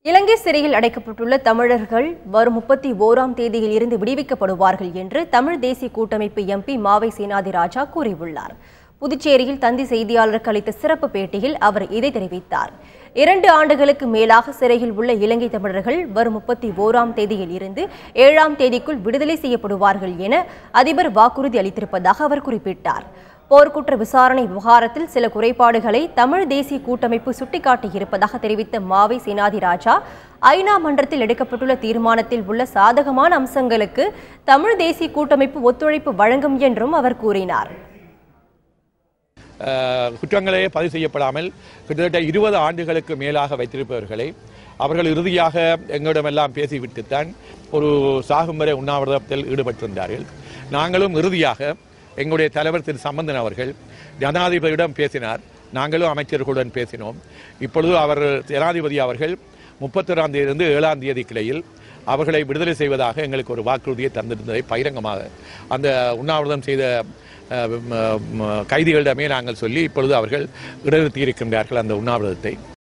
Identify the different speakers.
Speaker 1: இலங்கை சிறையில் அடைக்கப்பட்டுள்ள தமிழர்கள் வரும் முப்பத்தி ஓராம் தேதியில் இருந்து விடுவிக்கப்படுவார்கள் என்று தமிழ் தேசிய கூட்டமைப்பு எம்பி மாவை சேனாதி ராஜா கூறியுள்ளார் புதுச்சேரியில் தந்தி செய்தியாளருக்கு அளித்த சிறப்பு பேட்டியில் அவர் இதை தெரிவித்தார் இரண்டு ஆண்டுகளுக்கு மேலாக சிறையில் உள்ள இலங்கை தமிழர்கள் வரும் முப்பத்தி ஓராம் தேதியில் இருந்து ஏழாம் தேதிக்குள் விடுதலை செய்யப்படுவார்கள் என அதிபர் வாக்குறுதி அளித்திருப்பதாக அவர் குறிப்பிட்டார் போர்க்குற்ற விசாரணை விவகாரத்தில் சில குறைபாடுகளை தமிழ் தேசிய கூட்டமைப்பு சுட்டிக்காட்டியிருப்பதாக தெரிவித்த மாவை சேனாதி ராஜா ஐநா மன்றத்தில் எடுக்கப்பட்டுள்ள தீர்மானத்தில் உள்ள சாதகமான அம்சங்களுக்கு தமிழ் தேசிய கூட்டமைப்பு ஒத்துழைப்பு வழங்கும் என்றும் அவர் கூறினார்
Speaker 2: அஹ், குற்றங்களே பதிவு செய்யப்படாமல் கிட்டத்தட்ட இருபது ஆண்டுகளுக்கு மேலாக வைத்திருப்பவர்களை அவர்கள் இறுதியாக எங்களிடமெல்லாம் பேசிவிட்டுத்தான் ஒரு சாகும் வரை உண்ணாவிரதத்தில் ஈடுபட்டிருந்தார்கள் நாங்களும் இறுதியாக எங்களுடைய தலைவர் திரு சம்பந்தன் அவர்கள் ஜனாதிபதியிடம் பேசினார் நாங்களும் அமைச்சர்களுடன் பேசினோம் இப்பொழுது அவர் ஜனாதிபதி அவர்கள் முப்பத்தொராம் தேதியிலிருந்து ஏழாம் தேதி கிளையில் அவர்களை விடுதலை செய்வதாக எங்களுக்கு ஒரு வாக்குறுதியை தந்திருந்ததை பகிரங்கமாக அந்த உண்ணாவிரதம் செய்த அஹ், ம- ம- கைதிகளிடமே நாங்கள் சொல்லி இப்பொழுது அவர்கள் இடைநிறுத்தி இருக்கின்றார்கள் அந்த உண்ணாவிரதத்தை